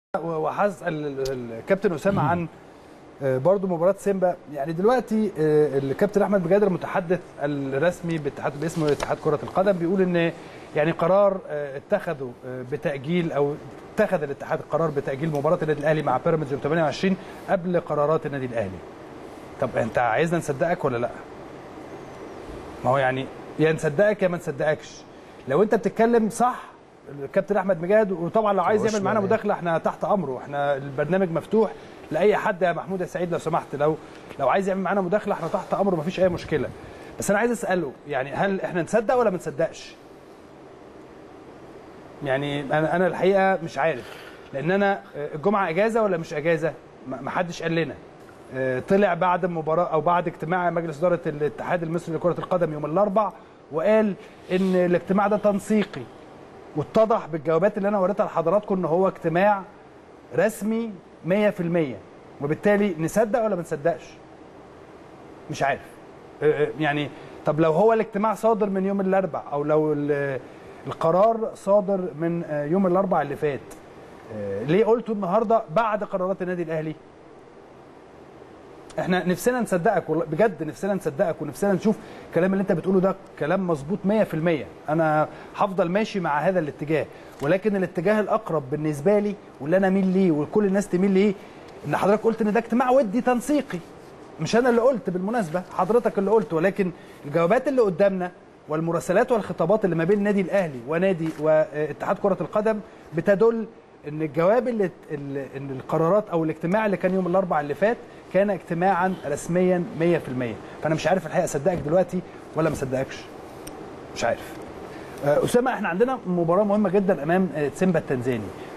وهسال الكابتن اسامه عن برضه مباراه سيمبا يعني دلوقتي الكابتن احمد بجادر المتحدث الرسمي باتحاد باسم اتحاد كره القدم بيقول ان يعني قرار اتخذوا بتاجيل او اتخذ الاتحاد القرار بتاجيل مباراه النادي الاهلي مع بيراميدز يوم 28 قبل قرارات النادي الاهلي طب انت عايزنا نصدقك ولا لا ما هو يعني يا نصدقك يا ما نصدقكش لو انت بتتكلم صح الكابتن احمد مجاد وطبعا لو عايز يعمل معانا مداخله احنا تحت امره احنا البرنامج مفتوح لاي حد يا محمود يا سعيد لو سمحت لو لو عايز يعمل معانا مداخله احنا تحت امره مفيش اي مشكله بس انا عايز اساله يعني هل احنا نصدق ولا ما نصدقش يعني انا انا الحقيقه مش عارف لان انا الجمعه اجازه ولا مش اجازه ما حدش قال لنا طلع بعد المباراه او بعد اجتماع مجلس اداره الاتحاد المصري لكره القدم يوم الاربع وقال ان الاجتماع ده تنسيقي واتضح بالجوابات اللي انا وريتها لحضراتكم ان هو اجتماع رسمي 100% وبالتالي نصدق ولا ما نصدقش مش عارف يعني طب لو هو الاجتماع صادر من يوم الاربع او لو القرار صادر من يوم الاربع اللي فات ليه قلتوا النهارده بعد قرارات النادي الاهلي احنا نفسنا نصدقك والله بجد نفسنا نصدقك ونفسنا نشوف الكلام اللي انت بتقوله ده كلام مظبوط 100% انا هفضل ماشي مع هذا الاتجاه ولكن الاتجاه الاقرب بالنسبه لي واللي انا اميل ليه وكل الناس تميل ليه ان حضرتك قلت ان ده اجتماع ودي تنسيقي مش انا اللي قلت بالمناسبه حضرتك اللي قلت ولكن الجوابات اللي قدامنا والمراسلات والخطابات اللي ما بين النادي الاهلي ونادي واتحاد كره القدم بتدل ان الجواب اللي ان القرارات او الاجتماع اللي كان يوم الاربعاء اللي فات كان اجتماعا رسميا 100% فانا مش عارف الحقيقه اصدقك دلوقتي ولا ما اصدقكش مش عارف اسامه احنا عندنا مباراه مهمه جدا امام سيمبا التنزاني